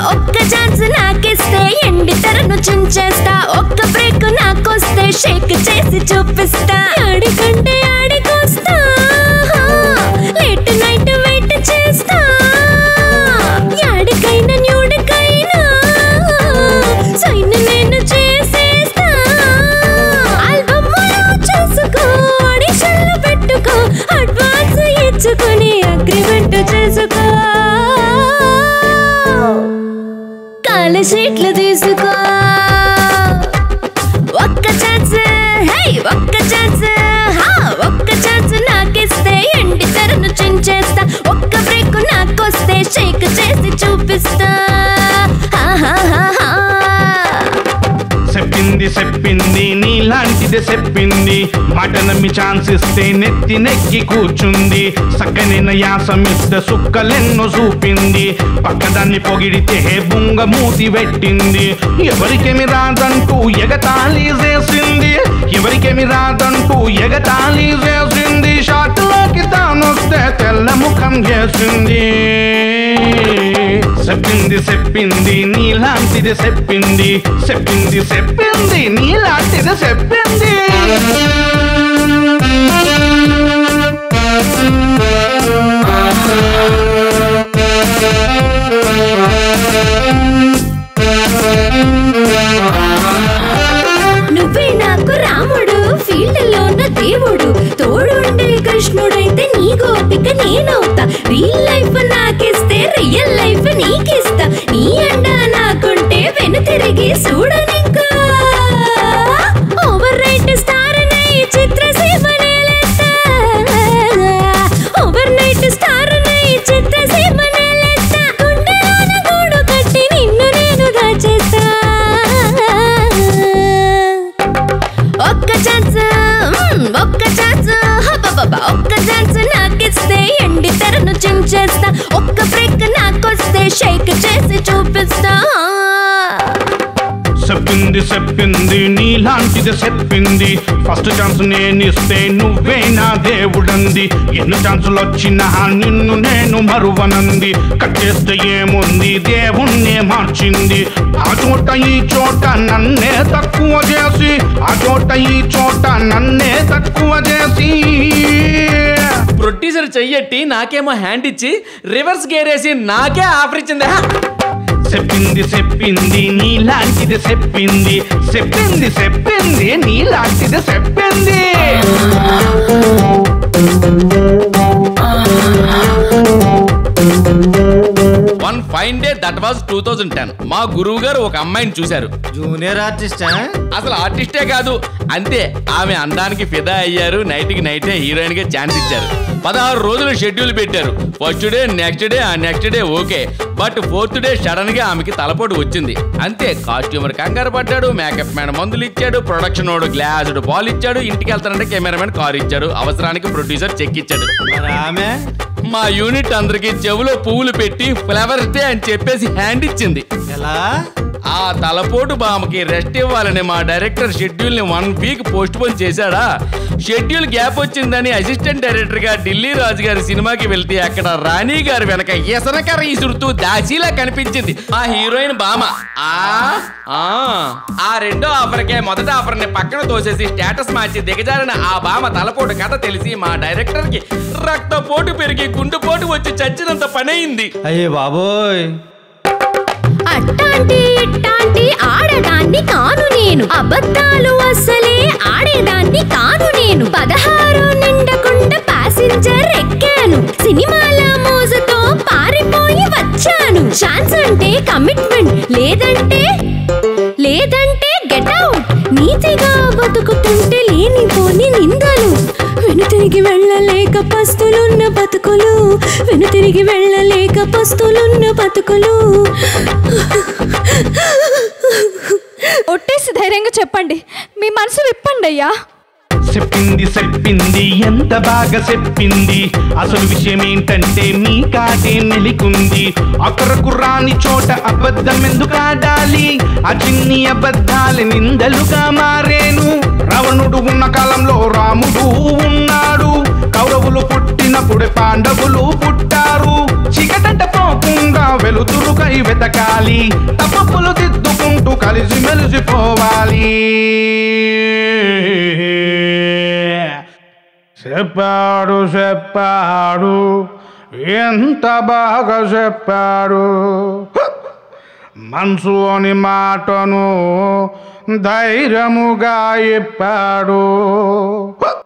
ఒక్క ఛాన్స్ నాకిస్తే ఎండి తెరను చించేస్తా ఒక్క break నాకొస్తే shake చేసి చూపిస్తా ఆడికంటే ఆడికొస్తా లేట్ నైట్ వెయిట్ చేస్తా యాడికైనా న్యూడికైనా సైన్ నేను చేసేస్తా ఆల్బమ్లో చేసుకో ఆడిషన్లు పెట్టుకో అడ్వాన్స్ ఇచ్చుకొని అగ్రిమెంట్ చేసుకో కాల షీట్లు తీసుకో ఒక్క ఛాన్స్ హై ఒక్క ఛాన్స్ హా ఒక్క ఛాన్స్ నాకిస్తే ఎండి తెరను చించేస్తా ఒక్క బ్రేక్ నాకొస్తే షేక్ చేసి చూపిస్తా హా హా హా హా చెప్పింది చెప్పింది నీలాంటిది చెప్పింది మాట నమ్మి ఛాన్స్ ఇస్తే నెత్తి నెక్కి కూర్చుంది సక్కనైన యాసం ఇస్తే సుక్కలెన్నో చూపింది పక్కదాన్ని పొగిడితే బుంగ మూతి పెట్టింది ఎవరికేమి రాదంటూ ఎగతాళి చేసింది ఎవరికేమి రాదంటూ ఎగతాళి చేసింది షాట్లోకి తానొస్తే తెల్ల ముఖం చేసింది చెప్పింది చెప్పింది నీలాంటిది చెప్పింది చెప్పింది చెప్పింది నీలాంటిది చెప్పింది నువ్వే నాకు రాముడు ఫీల్డ్ లోన దేవుడు తోడుండే కృష్ణుడైతే నీ గోపిక నేనవుతా రియల్ లైఫ్ నాకిస్తే రియల్ లైఫ్ నీకిస్తా నీ అండ నాకుంటే వెను తిరిగి చూడనింకా ఓవర్ రైట్ స్టార్ నై చిత్రసీమనే లెత్తా ఓవర్ నైట్ స్టార్ నై చిత్రసీమనే లెత్తా గుండెలోన గూడు కట్టి నిన్ను నేను దాచేస్తా ఒక్క ఛాన్స్ మ్మ్, ఒక్క ఛాన్స్ హబ్బబ్బబ్బ, ఒక్క ఛాన్స్ నాకిస్తే ఎండి తెరను చించేస్తా ఒక్క బ్రేక్ నాకొస్తే షేక్ చేసి చూపిస్తా చెప్పింది చెప్పింది నీలాంటిది చెప్పింది ఫస్ట్ ఛాన్స్ నేను ఇస్తే నువ్వే నా దేవుడంది ఎన్ని ఛాన్సులు వచ్చినా నిన్ను నేను మరువనంది కట్టేస్తే ఏముంది దేవుణ్ణే మార్చింది ఆ చోట ఈ చోట నన్నే తక్కువ చేసి ఆ చోట ఈ చోట నన్నే తక్కువ చేసి ప్రొడ్యూసర్ చెయ్యట్టి నాకేమో హ్యాండ్ ఇచ్చి రివర్స్ గేరేసి నాకే ఆఫర్ ఇచ్చింది హా! చెప్పింది చెప్పింది నీలాంటిది చెప్పింది చెప్పింది చెప్పింది నీలాంటిది చెప్పింది one fine day that was two thousand ten మా గురువు గారు ఒక అమ్మాయిని చూశారు జూనియర్ ఆర్టిస్టా అసలు ఆర్టిస్టే కాదు అంతే ఆమె అందానికి ఫిదా అయ్యారు నైట్ కి నైటే హీరోయిన్ గా ఛాన్స్ ఇచ్చారు పదహారు రోజులు షెడ్యూల్ పెట్టారు ఫస్ట్ డే నెక్స్ట్ డే ఆ next day okay but fourth day sudden గా ఆమెకి తలపోటు వచ్చింది అంతే కాస్ట్యూమర్ కంగారు పడ్డాడు మేకప్ మ్యాన్ మందులు ఇచ్చాడు ప్రొడక్షన్ వాడు గ్లాసుడు బాల్ ఇచ్చాడు ఇంటికి వెళ్తానంటే కెమెరామెన్ కార్ ఇచ్చాడు అవసరానికి ప్రొడ్యూసర్ చెక్ ఇచ్చాడు మరి ఆమె మా యూనిట్ అందరికి చెవులో పువ్వులు పెట్టి ఫ్లవర్స్ డే అని చెప్పేసి హ్యాండ్ ఇచ్చింది ఎలా ఆ తలపోటు బామకి రెస్ట్ ఇవ్వాలని మా డైరెక్టర్ షెడ్యూల్ ని వన్ వీక్ పోస్ట్ పోన్ చేశాడా షెడ్యూల్ గ్యాప్ వచ్చిందని అసిస్టెంట్ డైరెక్టర్ గా ఢిల్లీ రాజు గారి సినిమాకి వెళ్తే అక్కడ రాణి గారి వెనక ఎసనకర ఇసురుతూ దాసీలా కనిపించింది ఆ హీరోయిన్ బామ ఆ ఆ ఆ రెండో ఆఫర్కే మొదటి ఆఫర్ ని పక్కన తోసేసి స్టేటస్ మార్చి దిగజారిన ఆ బామ తలపోటు కథ తెలిసి మా డైరెక్టర్ కి రక్తపోటు పెరిగి గుండెపోటు వచ్చి చచ్చినంత పనయింది అయ్యే బాబోయ్ అట్టాంటి ఇట్టాంటి ఆడదాన్ని కాను నేను అబద్ధాలు అస్సలే ఆడేదాన్ని కాను నేను పదహారు నిండకుండా ప్యాసింజర్ ఎక్కాను సినిమాల మోజుతో పారిపోయి వచ్చాను ఛాన్స్ అంటే కమిట్మెంట్ లేదంటే లేదంటే గెట్ అవుట్ నీతిగా బతుకుతుంటే లేనిపోని నిందలు వెనుతిరిగి వెళ్ళలేక పస్తులున్న బతుకులు వెనుతిరిగి వెళ్ళలేక పస్తులున్న బతుకులు ఒట్టేసి ధైర్యంగా చెప్పండి మీ మనసు విప్పండి అయ్యా చెప్పింది చెప్పింది ఎంత బాగా చెప్పింది అసలు విషయం ఏంటంటే మీ కాటే మెలికుంది అక్కరకు రాని చోట అబద్ధం ఎందుకు ఆడాలి ఆ చిన్ని అబద్ధాలు నిందలుగా మారేను రావణుడు ఉన్న కాలంలో రాముడు ఉన్నాడు కౌరవులు పుట్టినప్పుడే పాండవులు పుట్టారు చీకటంట పోకుండా వెలుతురుకై వెతకాలి తప్పులు దిద్దుకుంటూ కలిసి మెలిసిపోవాలి చెప్పాడు చెప్పాడు ఎంత బాగా చెప్పాడు మనసు అని మాటను ధైర్యముగా ఇప్పాడు